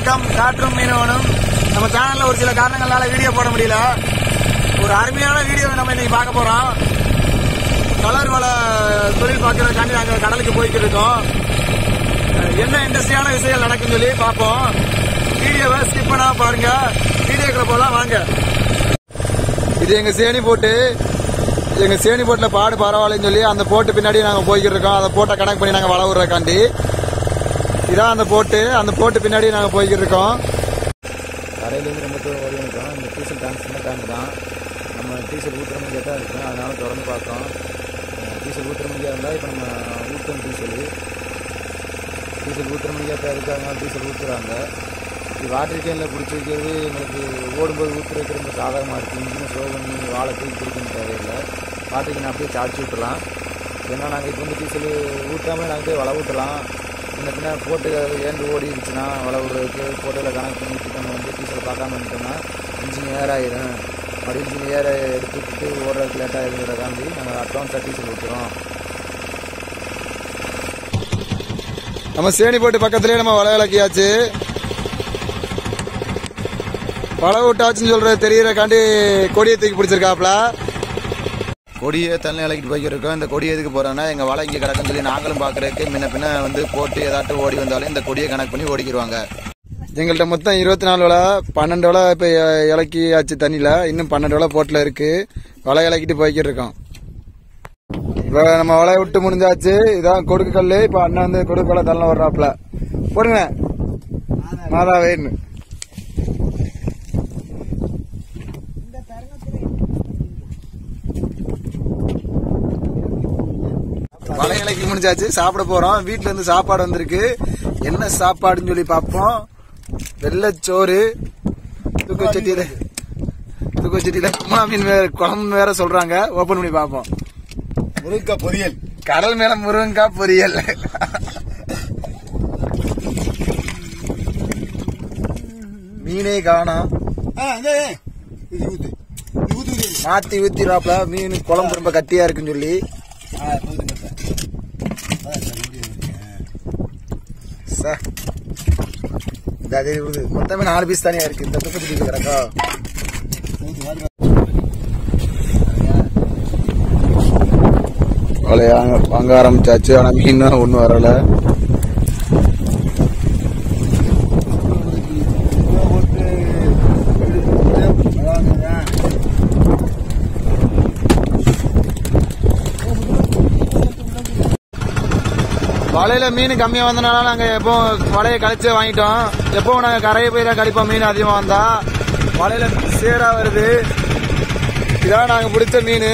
வணக்கம் காற்றும் மீனவனும் நம்ம சேனல்ல ஒரு சில காரணங்களால வீடியோ போட முடியல ஒரு அருமையான வீடியோ நம்ம இன்னைக்கு பார்க்க போறோம் கலர் வள தொழில் பார்க்கறதுக்காண்டி நாங்கள் கடலுக்கு போய்கிட்டு இருக்கோம் என்ன இன்ட்ரெஸ்டிங்கான விஷயங்கள் நடக்குன்னு சொல்லி பார்ப்போம் வீடியோவை ஸ்கிப் பண்ணாம பாருங்க வீடியோக்குள்ள போலாம் வாங்க இது எங்க சேணி போட்டு எங்க சேணி போட்டுல பாடு பரவாயில்லன்னு சொல்லி அந்த போட்டு பின்னாடி நாங்க போய்கிட்டு இருக்கோம் அந்த போட்டை கணக்கு பண்ணி நாங்க வள விடுறக்காண்டி இதான் அந்த போட்டு அந்த போட்டு பின்னாடி நாங்க போய்கிட்டு இருக்கோம் கரையிலேருந்து ரொம்ப தூரம் ஓடி இருக்கோம் இந்த டீசல் டேங்க் சின்ன டேங்க் தான் நம்ம டீசல் ஊற்றுற மாதிரியே தான் இருக்கும் அதனால திறந்து பார்த்தோம் அஹ் டீசல் ஊற்றுற மாதிரியா இருந்தால் இப்போ நம்ம ஊற்றும் டீசல் டீசல் ஊற்றுற மாதிரியா தான் இருக்கு அதனால டீசல் ஊற்றுறாங்க இது வாட்டர் கேனில் பிடிச்சி வைக்கிறது எங்களுக்கு ஓடும்போது ஊற்ற வைக்கிறது ரொம்ப சாதகமாக இருக்குது இன்ஜினை ஸ்லோ பண்ணி வாழை தூக்கி பிடிக்கணும் தேவையில்லை வாட்டர் கேன் அப்படியே சார்ஜ் விட்டுலாம் ஏன்னா நாங்கள் இப்போ வந்து டீசல் ஊற்றாமல் நாங்கள் போய் வள ஊட்டலாம் முன்ன பின்ன போட்டு ஏந்து ஓடி இருந்துச்சுன்னா வள விடுறதுக்கு போட்டில் கனெக்ட் பண்ணிட்டு நம்ம வந்து டீசல் பார்க்காம வந்துட்டோம்னா இன்ஜின் ஏர் ஆயிரும் மறு இன்ஜின் ஏற எடுத்துக்கிட்டு ஓடுறதுக்கு லேட்டாக இருக்கிறதாண்டி நாங்கள் அட்வான்ஸாக டீசல் ஊற்றுறோம் நம்ம சேணி போட்டு பக்கத்துலயே நம்ம வலை இலக்கியாச்சு வலை விட்டாச்சுன்னு சொல்றது தெரியறக்காண்டி கொடியை தூக்கி பிடிச்சிருக்காப்ல கொடியை தண்ணி இலக்கிட்டு போய்க்கிருக்கோம் இந்த கொடி எதுக்கு போகிறோன்னா எங்கள் வலை இங்கே கிடக்குன்னு சொல்லி நாங்களும் பார்க்குறதுக்கு முன்ன பின்ன வந்து போட்டு ஏதாட்டும் ஓடி வந்தாலும் இந்த கொடியை கனெக்ட் பண்ணி ஓடிக்கிடுவாங்க எங்கள்கிட்ட மொத்தம் இருபத்தி நாலு வலை பன்னெண்டு வலை இப்போ இலக்கியாச்சு தண்ணியில் இன்னும் பன்னெண்டு வலை போட்டில் இருக்கு வலை இலக்கிட்டு போய்க்கிட்டு இருக்கோம் இப்போ நம்ம வலையை விட்டு முடிஞ்சாச்சு இதான் கொடுக்கு கல்லு இப்போ அண்ணன் வந்து கொடுக்கு வலை தள்ள வர்றாப்ல போடுங்க மாதாவேன்னு வலை இலக்கி முடிஞ்சாச்சு சாப்பிட போறோம் வீட்ல இருந்து சாப்பாடு வந்திருக்கு என்ன சாப்பாடுன்னு சொல்லி பார்ப்போம் வெள்ளச்சோறு தூக்கச்சட்டியில தூக்கச்சட்டியில கும்மா மீன் வேற குழம்பு வேற சொல்றாங்க ஓபன் பண்ணி பார்ப்போம் முருங்கா பொரியல் கடல் மேல முருங்கக்காய் பொரியல் மீனே காணோம் ஆ இந்த இது ஊத்து இது ஊத்து ஊத்து மாத்தி ஊத்திராப்ல மீன் குழம்பு ரொம்ப கட்டியா இருக்குன்னு சொல்லி ஆ போதும் சார் சார் இந்த அதே இது மொத்தமே நாலு பீஸ் தனியா இருக்கு இந்த தூக்கச்சட்டி கிடக்கா வலையா வாங்க ஆரம்பிச்சாச்சு ஆனா மீன் ஒன்றும் வரல வலையில மீன் கம்மியா வந்தனால நாங்க எப்போ வலையை கழிச்சு வாங்கிட்டோம் எப்பவும் நாங்க கரையை போய் தான் கழிப்போம் மீன் அதிகமா வந்தா வலையில சேரா வருது இதான் நாங்க பிடிச்ச மீன்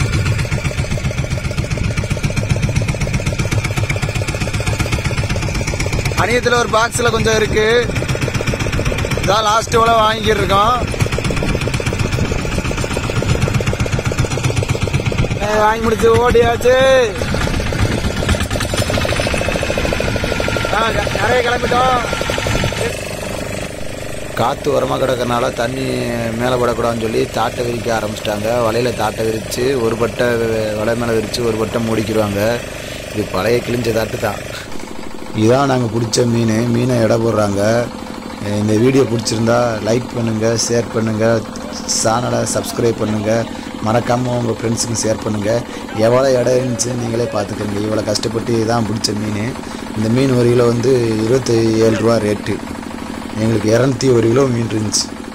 அணியத்துல ஒரு பாக்ஸ்ல கொஞ்சம் இருக்கு இதான் லாஸ்ட் வலை வாங்கிட்டு இருக்கோம் அஹ் வாங்கி முடிச்சு ஓடியாச்சு ஆ, க- கரையை கிளம்பிட்டோம் காற்று உரமாக கிடக்கறனால தண்ணி மேலே படக்கூடாதுன்னு சொல்லி தாட்டை விரிக்க ஆரம்பிச்சிட்டாங்க வலையில் தாட்டை விரித்து ஒரு பட்டை வெ- வலை மேலே விரித்து ஒரு பட்டை மூடிக்கிடுவாங்க இது பழைய கிழிஞ்ச தாட்டு தான் இதான் நாங்கள் பிடிச்ச மீன் மீனை எடை போடுறாங்க அஹ் இந்த வீடியோ பிடிச்சிருந்தா லைக் பண்ணுங்கள் ஷேர் பண்ணுங்கள் சேனலை சப்ஸ்கிரைப் பண்ணுங்கள் மறக்காமல் உங்கள் ஃப்ரெண்ட்ஸுக்கு ஷேர் பண்ணுங்கள் எவ்வளோ இடம் இருந்துச்சு நீங்களே பார்த்துக்கோங்க இவ்வளோ கஷ்டப்பட்டு இதான் பிடிச்ச மீன் இந்த மீன் ஒரு கிலோ வந்து இருபத்தி ஏழு ரூபா ரேட்டு எங்களுக்கு இரநூத்தி ஒரு கிலோ மீன் இருந்துச்சு